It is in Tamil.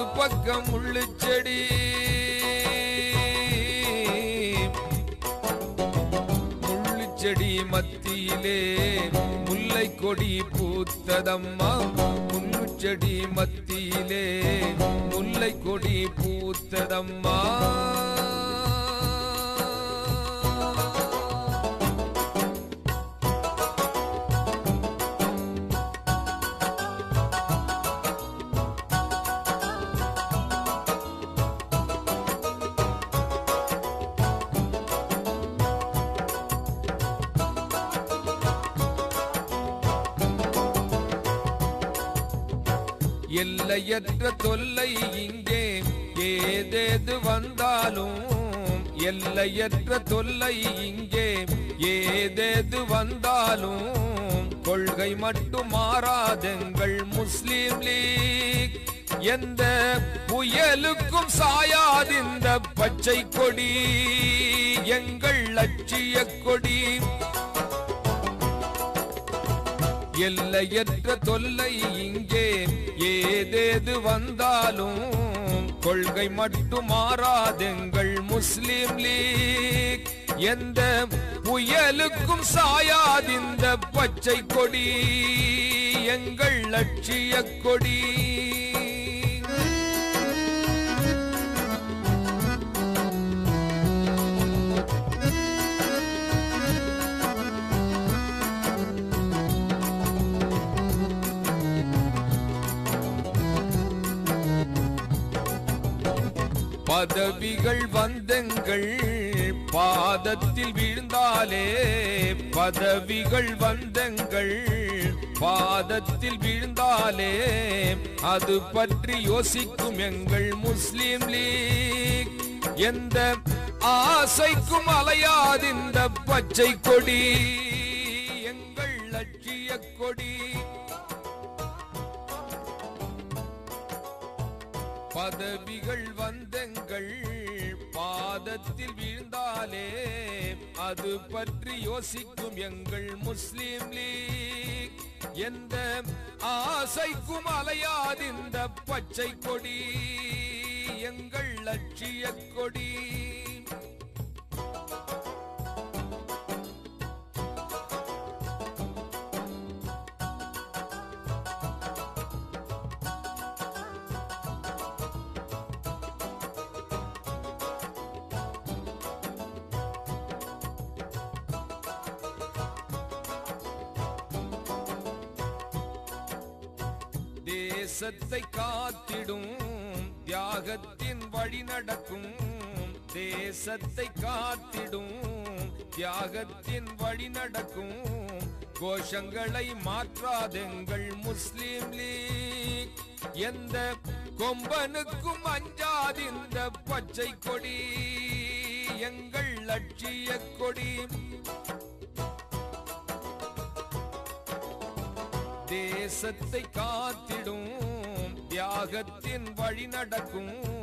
மறுபக்கம் முள்ளு செடி முள்ளு செடி மத்தியிலே முல்லை கொடி பூத்ததம்மா முள்ளு செடி மத்தியிலே முல்லை கொடி பூத்ததம்மா எல்லையற்ற தொல்லை இங்கே ஏதேது வந்தாலும் எல்லையற்ற தொல்லை இங்கே ஏதேது வந்தாலும் கொள்கை மட்டும் மாறாதெங்கள் முஸ்லிம் லீக் எந்த புயலுக்கும் சாயாதிந்த பச்சை கொடி எங்கள் லட்சிய கொடி எல்லையற்ற தொல்லை இங்கே ஏதேது வந்தாலும் கொள்கை மட்டும் மாறாதெங்கள் முஸ்லிம் லீக் எந்த புயலுக்கும் சாயாதிந்த பச்சை கொடி எங்கள் லட்சிய கொடி பதவிகள் வந்தங்கள் பாதத்தில் வீழ்ந்தாலே பதவிகள் வந்தங்கள் பாதத்தில் வீழ்ந்தாலே அது பற்றி யோசிக்கும் எங்கள் முஸ்லிம் லீக் எந்த ஆசைக்கும் அலையாதிந்த பச்சை கொடி எங்கள் லட்சிய கொடி பதவிகள் வந்தங்கள் பாதத்தில் வீழ்ந்தாலே அது பற்றி யோசிக்கும் எங்கள் முஸ்லிம் லீக் எந்த ஆசைக்கும் அலையாதிந்த பச்சை கொடி எங்கள் லட்சிய கொடி தேசத்தை காத்திடும் தியாகத்தின் வழி நடக்கும் தேசத்தை காத்திடும் தியாகத்தின் வழி நடக்கும் கோஷங்களை மாற்றாதெங்கள் முஸ்லிம் லீக் எந்த கொம்பனுக்கும் அஞ்சாதிந்த பச்சை கொடி எங்கள் லட்சிய கொடி தேசத்தை காத்திடும் தியாகத்தின் வழி நடக்கும்